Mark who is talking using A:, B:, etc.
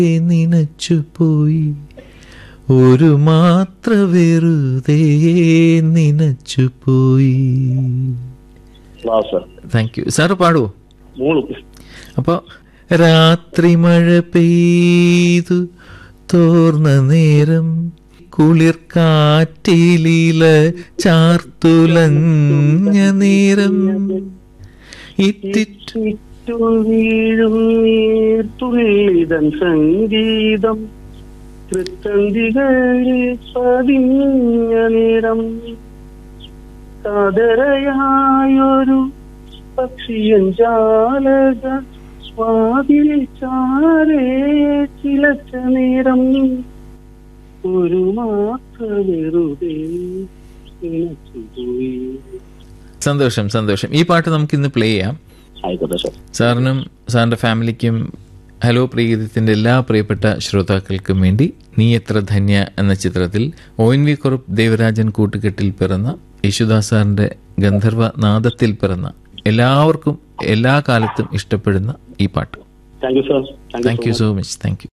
A: നിനച്ചുപോയി ഒരു മാത്ര വെറുതെ നിനച്ചുപോയി
B: വാ സർ
A: താങ്ക് യു സാറ് പാടുവോ
B: മൂള്
A: അപ്പോൾ രാത്രി മഴ പെയ്തു തോർന്ന നേരം കുളിർ കാറ്റിലില ചാർത്തുലഞ്ഞ നേരം ഇറ്റിറ്റു
B: ചുറ്റു വീഴും നീർത്തുള്ളിതൻ സംഗീതം തൃത്തന്തികളിൽ പതിഞ്ഞ നേരം കാതരയായൊരു പക്ഷിയൻ ജാലക സ്വാതിൽ ചാരേ ചിലച്ച നേരം ഒരു മാത്ര വെറുതെ നിനച്ചുപോയി
A: സന്തോഷം സന്തോഷം ഈ പാട്ട് നമുക്ക് ഇന്ന് പ്ലേ ചെയ്യാം
B: ആയിക്കോട്ടെ സാർ
A: സാറിനും സാറിൻ്റെ ഫാമിലിക്കും ഹലോ പ്രീഗീതത്തിൻ്റെ എല്ലാ പ്രിയപ്പെട്ട ശ്രോതാക്കൾക്കും വേണ്ടി നീ എത്ര ധന്യ എന്ന ചിത്രത്തിൽ O N V Kurup Devarajan കൂട്ടുകെട്ടിൽ പിറന്ന യേശുദാസ് സാറിൻ്റെ ഗന്ധർവ നാദത്തിൽ പിറന്ന എല്ലാവർക്കും എല്ലാ കാലത്തും ഇഷ്ടപ്പെടുന്ന ഈ പാട്ട്
B: thank you sir
A: thank you so much thank U